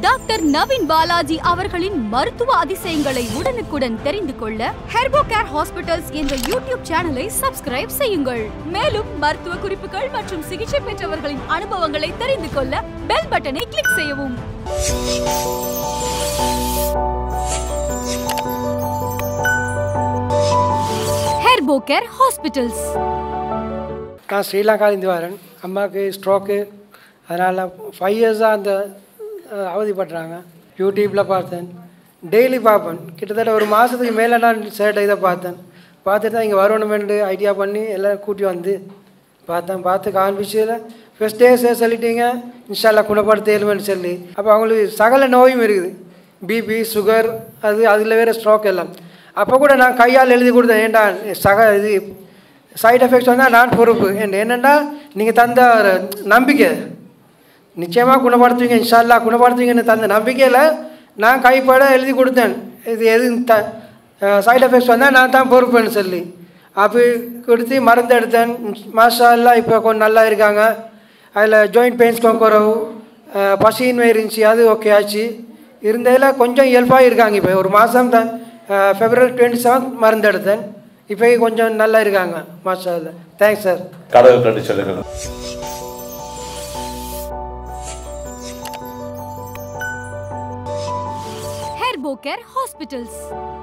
doctor Naveen Balaji அவர்களின் மருத்துவ அதிசயங்களை உடனுக்குடன் தெரிந்து கொள்ள ஹெர்போ கேர் ஹாஸ்பிட்டல்ஸ் என்ற யூடியூப் சேனலை சப்ஸ்கிரைப் செய்யுங்கள் மேலும் மருத்துவ குறிப்புகள் மற்றும் சிகிச்சை பெற்றவர்களின் அனுபவங்களை தெரிந்து கொள்ள பெல் பட்டனை கிளிக் செய்யவும் ஹெர்போ கேர் ஹாஸ்பிட்டல்ஸ் நான் ஸ்ரீலங்காலேருந்து வரேன் அம்மாவுக்கு ஸ்ட்ரோக்கு அதனால் ஃபைவ் இயர்ஸாக அந்த அஹ், அவதிப்படுறாங்க யூடியூப்பில் பார்த்தேன் டெய்லி பார்ப்பேன் கிட்டத்தட்ட ஒரு மாதத்துக்கு மேலே நான் சேட்டை இதை பார்த்தேன் பார்த்துட்டு தான் இங்கே வரணுமென்று ஐடியா பண்ணி எல்லாம் கூட்டி வந்து பார்த்தேன் பார்த்து காண்பிச்சதில் ஃபஸ்ட் டேஸே சொல்லிட்டீங்க இன்ஷால்லா குணப்படுத்தலுமென்னு சொல்லி அப்போ அவங்களுக்கு சகல நோயும் இருக்குது பிபி சுகர் அது அதில் வேறு ஸ்ட்ரோக் எல்லாம் அப்போ கூட நான் கையால் எழுதி கொடுத்தேன் ஏன்டா சக இது சைடு எஃபெக்ட்ஸ் வந்தால் நான் பொறுப்பு என்ன என்னென்னா நீங்கள் தந்த ஒரு நம்பிக்கை நிச்சயமாக குணப்படுத்துவீங்க இன்ஷால்லா குணப்படுத்துவீங்கன்னு தந்த நம்பிக்கையில் நான் கைப்பட எழுதி கொடுத்தேன் இது எது த சைடு எஃபெக்ட்ஸ் வந்தால் நான் தான் பொறுப்புன்னு சொல்லி அப்படி கொடுத்து மருந்து எடுத்தேன் மாஷா அல்லா இப்போ கொஞ்சம் நல்லா இருக்காங்க அதில் ஜாயிண்ட் பெயின்ஸ் கொஞ்சம் குறவு அஹ், பசியின்மை இருந்துச்சு அது ஓகே ஆச்சு இருந்ததில் கொஞ்சம் இயல்பாக இருக்காங்க இப்போ ஒரு மாதம் தான் ஃபெப்ரவரி டுவெண்ட்டி செவன்த் மருந்து எடுத்தேன் இப்போ கொஞ்சம் நல்லா இருக்காங்க மாஷா அல்லா தேங்க்ஸ் சார் கடவுள் கண்டு சொல்லுங்கள் ஹெர்போ கேர் ஹாஸ்பிட்டல்ஸ்